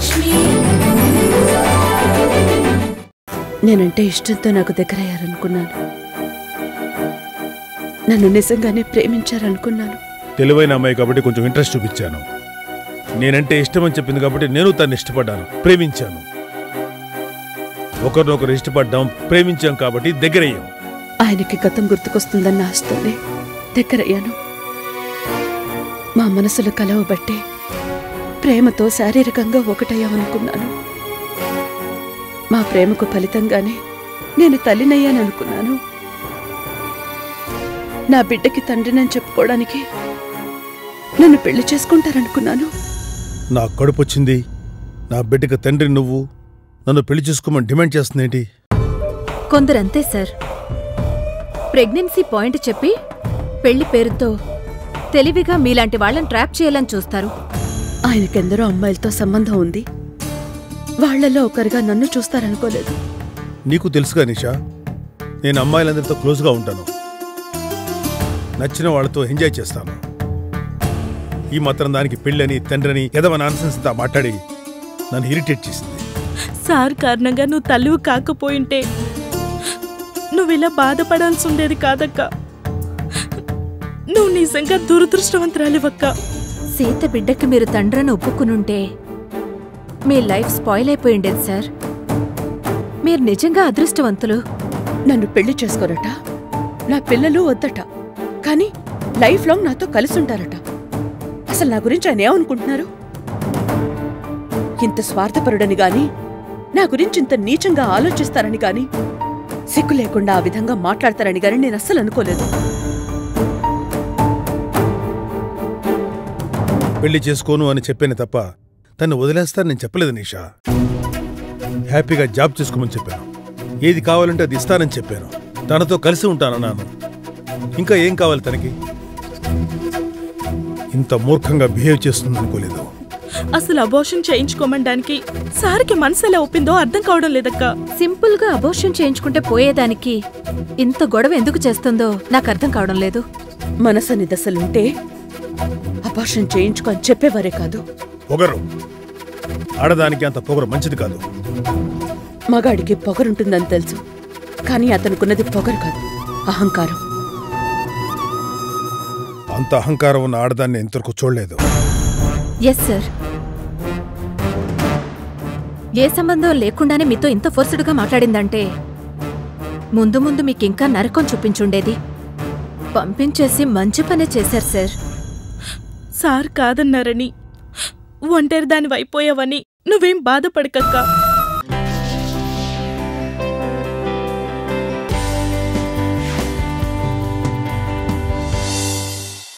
నేనంటే ఇష్టంతో నాకు దగ్గరయ్యారనుకున్నాను నన్ను నిజంగానే ప్రేమించారనుకున్నాను తెలివైన అమ్మాయి కాబట్టి కొంచెం ఇంట్రెస్ట్ చూపించాను నేనంటే ఇష్టమని చెప్పింది కాబట్టి నేను తను ఇష్టపడ్డాను ప్రేమించాను ఒకరినొకరు ఇష్టపడ్డాం ప్రేమించాం కాబట్టి దగ్గరయ్యాం ఆయనకి గతం గుర్తుకొస్తుందన్న ఆశతోనే దగ్గరయ్యాను మా మనసులు కలవబట్టే ప్రేమతో శారీరకంగా ఒకటయ్యామనుకున్నాను మా ప్రేమకు ఫలితంగానే నేను తల్లినయ్యాననుకున్నాను నా బిడ్డకి తండ్రినని చెప్పుకోవడానికి నన్ను పెళ్లి చేసుకుంటారనుకున్నాను నా కడుపు వచ్చింది నా బిడ్డకి తండ్రి నువ్వు నన్ను పెళ్లి చేసుకోమని డిమాండ్ చేస్తుందేంటి కొందరంతే సార్ ప్రెగ్నెన్సీ పాయింట్ చెప్పి పెళ్లి పేరుతో తెలివిగా మీలాంటి వాళ్ళని ట్రాప్ చేయాలని చూస్తారు ఆయనకెందరో అమ్మాయిలతో సంబంధం ఉంది వాళ్లలో ఒకరిగా నన్ను చూస్తారనుకోలేదు నీకు తెలుసుగా నిషా నేను అమ్మాయిలందరితో క్లోజ్గా ఉంటాను నచ్చిన వాళ్ళతో ఎంజాయ్ చేస్తాను ఈ మాత్రం దానికి పెళ్ళని తండ్రిని ఎదవ నాన్సెన్స్ అంతా మాట్లాడి నన్ను ఇరిటేట్ చేసింది సార్ కారణంగా నువ్వు తల్లివి కాకపోయింటే నువ్వు ఇలా బాధపడాల్సి ఉండేది కాదక్క నువ్వు నిజంగా దురదృష్టవంతురాలివక్క సీత బిడ్డకి మీరు తండ్రని ఒప్పుకునుంటే మీ లైఫ్ స్పాయిల్ అయిపోయిండేది సార్ మీరు నిజంగా అదృష్టవంతులు నన్ను పెళ్లి చేసుకోరట నా పిల్లలు వద్దట కానీ లైఫ్ లాంగ్ నాతో కలిసి ఉంటారట అసలు నా గురించి ఆయన ఏమనుకుంటున్నారు ఇంత స్వార్థపరుడని గాని నా గురించి ఇంత నీచంగా ఆలోచిస్తారని గాని సిగ్గు లేకుండా ఆ విధంగా మాట్లాడతారని గాని నేను అస్సలు అనుకోలేదు పెళ్లి చేసుకోను అని చెప్పాను తప్ప తన్ని వదిలేస్తానని నేను చెప్పలేదు నిషా హ్యాపీగా జాబ్ చేసుకోమని చెప్పాను ఏది కావాలంటే అది ఇస్తానని చెప్పాను తనతో కలిసి ఉంటానన్నాను ఇంకా ఏం కావాలి తనకి ఇంత మూర్ఖంగా బిహేవ్ చేస్తుంది అనుకోలేదు అసలు అబోషన్ చేయించుకోమనడానికి సార్కి మనసు ఎలా ఒప్పిందో అర్థం కావడం లేదక్క సింపుల్ గా అబోషన్ చేయించుకుంటే పోయేదానికి ఇంత గొడవ ఎందుకు చేస్తుందో నాకు అర్థం కావడం లేదు మనసని దశలుంటే అపార్షన్ చేయించుకో అని చెప్పేవారే కాదు పొగరు ఆడదానికి అంత పొగరు మంచిది కాదు మగాడికి పొగరుంటుందని తెలుసు కానీ అతనుకున్నది పొగరు కాదు అహంకారం అంత అహంకారం ఉన్న ఆడదాన్ని ఇంతవరకు చూడలేదు ఎస్ సార్ ఏ సంబంధం లేకుండానే మీతో ఇంత ఫోర్స్డ్గా మాట్లాడిందంటే ముందు ముందు మీకింకా నరకం చూపించుండేది పంపించేసి మంచి పనే చేశారు సార్ సార్ కాదన్నారని ఒంటరి దాని అయిపోయావని నువ్వేం బాధపడకక్క